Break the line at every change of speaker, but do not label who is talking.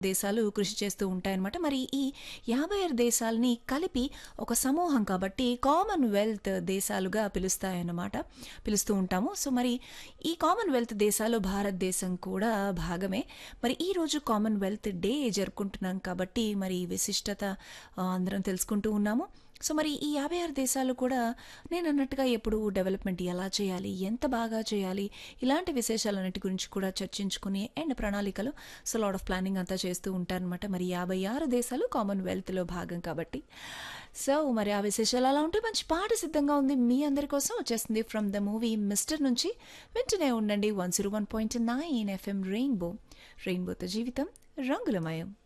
దేశాలు కృషి చేస్తూ ఉంటాయన్నమాట మరి ఈ యాభై ఆరు దేశాలని కలిపి ఒక సమూహం కాబట్టి కామన్వెల్త్ దేశాలుగా పిలుస్తాయన్నమాట పిలుస్తూ ఉంటాము సో మరి ఈ కామన్వెల్త్ దేశాలు భారతదేశం కూడా భాగమే మరి ఈ రోజు కామన్వెల్త్ డే జరుపుకుంటున్నాం కాబట్టి మరి ఈ విశిష్టత ఆ, అందరం తెలుసుకుంటూ ఉన్నాము సో మరి ఈ యాభై ఆరు దేశాలు కూడా నేను అన్నట్టుగా ఎప్పుడు డెవలప్మెంట్ ఎలా చేయాలి ఎంత బాగా చేయాలి ఇలాంటి విశేషాలన్నిటి గురించి కూడా చర్చించుకుని అండ్ ప్రణాళికలు సో లాడ్ ఆఫ్ ప్లానింగ్ అంతా చేస్తూ ఉంటారనమాట మరి యాభై ఆరు దేశాలు కామన్వెల్త్లో భాగం కాబట్టి సో మరి ఆ విశేషాలు అలా ఉంటే మంచి పాట సిద్ధంగా ఉంది మీ అందరి కోసం వచ్చేస్తుంది ఫ్రమ్ ద మూవీ మిస్టర్ నుంచి వింటూనే ఉండండి one zero one point nine FM rainbow రెయిన్బోతో జీవితం రంగులమయం